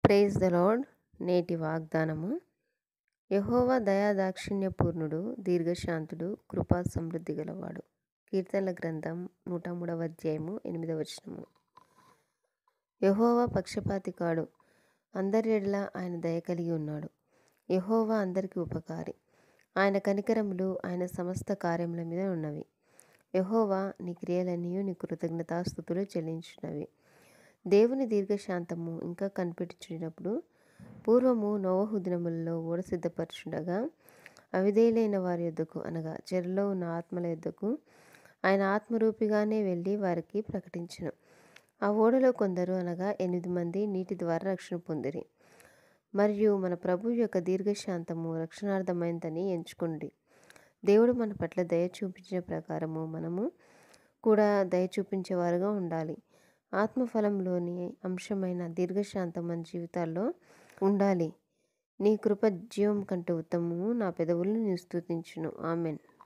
praise the lord నేటి వాగ్దానము యహోవా దయాదాక్షిణ్యపూర్ణుడు దీర్ఘశాంతుడు కృపా సమృద్ధి గలవాడు కీర్తనల గ్రంథం నూట మూడవ అధ్యాయము ఎనిమిదవ వచనము యహోవా పక్షపాతి కాడు అందరి ఎడల ఆయన దయ కలిగి ఉన్నాడు యహోవా అందరికీ ఉపకారి ఆయన కనికరములు ఆయన సమస్త కార్యముల మీద ఉన్నవి యహోవా నీ క్రియలన్నీ నీ కృతజ్ఞతాస్థుతులు చెల్లించినవి దేవుని దీర్ఘశాంతము ఇంకా కనిపెట్టుచున్నప్పుడు పూర్వము నోవహు దినములలో ఓడ సిద్ధపరచుండగా అవిధేయులైన వారి యొద్దకు అనగా చెరలో ఉన్న ఆత్మల యొద్దకు ఆయన ఆత్మరూపిగానే వెళ్ళి వారికి ప్రకటించను ఆ ఓడలో కొందరు అనగా ఎనిమిది మంది నీటి ద్వారా రక్షణ పొందిరి మరియు మన ప్రభు యొక్క దీర్ఘశాంతము రక్షణార్థమైందని ఎంచుకోండి దేవుడు మన పట్ల దయ చూపించిన ప్రకారము మనము కూడా దయ చూపించేవారుగా ఉండాలి ఆత్మఫలంలోని అంశమైన దీర్ఘశాంతం మన జీవితాల్లో ఉండాలి నీ కృప జీవం కంటే ఉత్తమము నా పెదవులను నీ స్తుతించును ఆమెన్